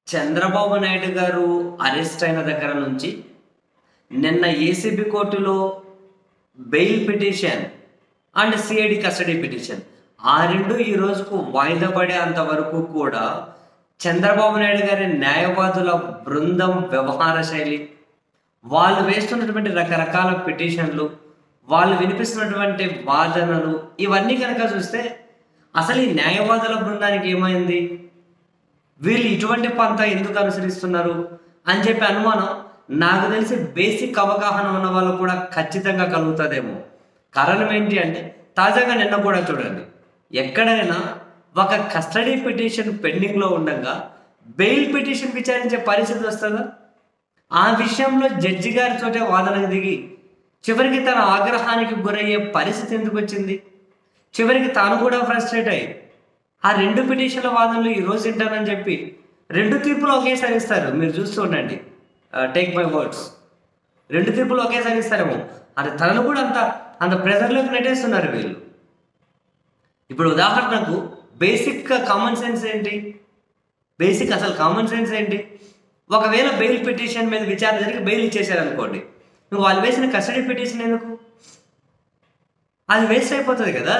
చంద్రబాబు నాయుడు గారు అరెస్ట్ అయిన దగ్గర నుంచి నిన్న ఏసీబీ కోర్టులో bail petition and CID custody petition ఆ రెండు ఈ రోజుకు వాయిదా పడేంత వరకు కూడా చంద్రబాబు నాయుడు గారి న్యాయవాదుల బృందం వ్యవహార శైలి వాళ్ళు వేస్తున్నటువంటి రకరకాల పిటిషన్లు వాళ్ళు వినిపిస్తున్నటువంటి వాదనలు ఇవన్నీ కనుక చూస్తే అసలు ఈ న్యాయవాదుల బృందానికి ఏమైంది వీళ్ళు ఇటువంటి పంత ఎందుకు అనుసరిస్తున్నారు అని చెప్పి అనుమానం నాకు తెలిసి బేసిక్ అవగాహన ఉన్న వాళ్ళు కూడా ఖచ్చితంగా కలుగుతుందేమో కారణం ఏంటి అంటే తాజాగా నిన్న కూడా చూడండి ఎక్కడైనా ఒక కస్టడీ పిటిషన్ పెండింగ్లో ఉండగా బెయిల్ పిటిషన్ విచారించే పరిస్థితి వస్తుందా ఆ విషయంలో జడ్జి గారి చోటే వాదనకు దిగి చివరికి తన ఆగ్రహానికి గురయ్యే పరిస్థితి ఎందుకు వచ్చింది చివరికి తాను కూడా ఫ్రస్ట్రేట్ అయ్యి ఆ రెండు పిటిషన్ల వాదనలు ఈ రోజు వింటానని చెప్పి రెండు తీర్పులు ఒకేసారి ఇస్తారు మీరు చూస్తూ ఉండండి టేక్ మై వర్డ్స్ రెండు తీర్పులు ఒకేసారి ఇస్తారేమో అది తనను కూడా అంత అంత ప్రెజర్లోకి నెట్టేస్తున్నారు వీళ్ళు ఇప్పుడు ఉదాహరణకు బేసిక్ కామన్ సెన్స్ ఏంటి బేసిక్ అసలు కామన్ సెన్స్ ఏంటి ఒకవేళ బెయిల్ పిటిషన్ మీద విచారణ జరిగి బెయిల్ ఇచ్చేసారు అనుకోండి నువ్వు వాళ్ళు వేసిన కస్టడీ పిటిషన్ ఎందుకు అది వేస్ట్ అయిపోతుంది కదా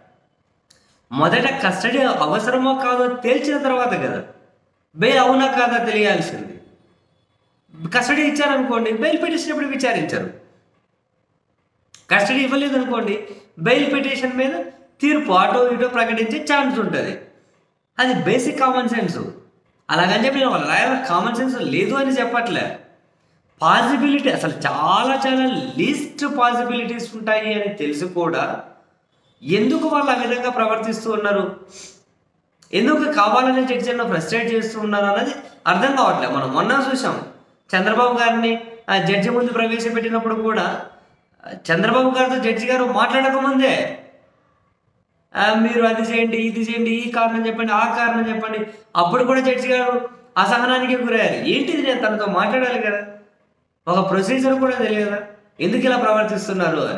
మొదట కస్టడీ అవసరమో కాదో తేల్చిన తర్వాత కదా బెయిల్ అవునా కాదా తెలియాల్సింది కస్టడీ ఇచ్చారనుకోండి బెయిల్ పిటిషన్ ఎప్పుడు విచారించరు కస్టడీ ఇవ్వలేదు అనుకోండి బెయిల్ పిటిషన్ మీద తీర్పు అటో ఇటో ప్రకటించే ఛాన్స్ ఉంటుంది అది బేసిక్ కామన్ సెన్స్ అలాగని చెప్పి నేను వాళ్ళ లాయర్ కామన్ సెన్స్ లేదు అని చెప్పట్లే పాసిబిలిటీ అసలు చాలా చాలా లీస్ట్ పాసిబిలిటీస్ ఉంటాయి అని తెలిసి కూడా ఎందుకు వాళ్ళు ఆ విధంగా ప్రవర్తిస్తూ ఉన్నారు ఎందుకు కావాలని జడ్జిలను ఫ్రస్ట్రేట్ చేస్తూ ఉన్నారు అన్నది అర్థం కావట్లేదు మనం మొన్న చూసాం చంద్రబాబు గారిని ఆ జడ్జి ముందు ప్రవేశపెట్టినప్పుడు కూడా ఆ, చంద్రబాబు గారితో జడ్జి గారు మాట్లాడకముందే ఆ, మీరు అది చేయండి ఇది చేయండి ఈ కారణం చెప్పండి ఆ కారణం చెప్పండి అప్పుడు కూడా జడ్జి గారు అసహనానికి గురయ్యారు ఏంటిది నేను తనతో మాట్లాడాలి కదా ఒక ప్రొసీజర్ కూడా తెలియదు కదా ఎందుకు ఇలా ప్రవర్తిస్తున్నారు అని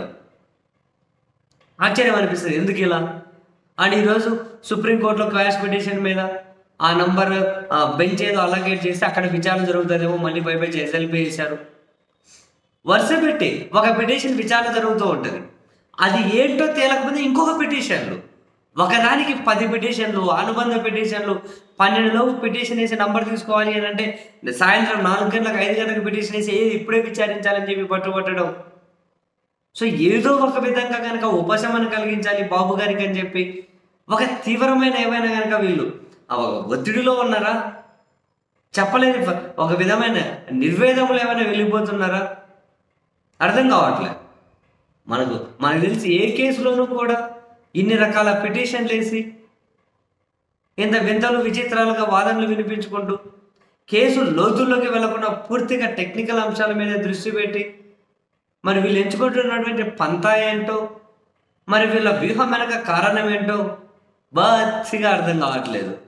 ఆశ్చర్యం అనిపిస్తుంది ఎందుకు ఇలా అండ్ ఈరోజు సుప్రీంకోర్టులో క్వాష్ పిటిషన్ మీద ఆ నంబర్ బెంచ్ ఏదో అలగేట్ చేస్తే అక్కడ విచారణ జరుగుతుందేమో మళ్ళీ పై పై ఎస్ఎల్పి చేశారు వరుస పెట్టి ఒక పిటిషన్ విచారణ జరుగుతూ ఉంటుంది అది ఏంటో తేలకపోతే ఇంకొక పిటిషన్లు ఒకదానికి పది పిటిషన్లు అనుబంధ పిటిషన్లు పన్నెండులోపు పిటిషన్ వేసి నంబర్ తీసుకోవాలి అని అంటే సాయంత్రం నాలుగు గంటలకు ఐదు గంటలకు పిటిషన్ వేసి ఏది ఇప్పుడే విచారించాలని చెప్పి పట్టుబట్టడం సో ఏదో ఒక విధంగా కనుక ఉపశమనం కలిగించాలి బాబు గారికి అని చెప్పి ఒక తీవ్రమైన ఏమైనా కనుక వీళ్ళు ఆ ఒక ఒత్తిడిలో ఉన్నారా చెప్పలేని ప- ఒక విధమైన నిర్వేదములు ఏమైనా వెళ్ళిపోతున్నారా అర్థం కావట్లే మనకు మనకు తెలిసి ఏ కేసులోనూ కూడా ఇన్ని రకాల పిటిషన్లు వేసి ఇంత వింతలు విచిత్రాలుగా వాదనలు వినిపించుకుంటూ కేసు లోతుల్లోకి వెళ్లకుండా పూర్తిగా టెక్నికల్ అంశాల మీద దృష్టి పెట్టి మరి వీళ్ళు ఎంచుకుంటున్నటువంటి పంతా ఏంటో మరి వీళ్ళ వ్యూహం వెనక కారణం ఏంటో బాగా అర్థం కావట్లేదు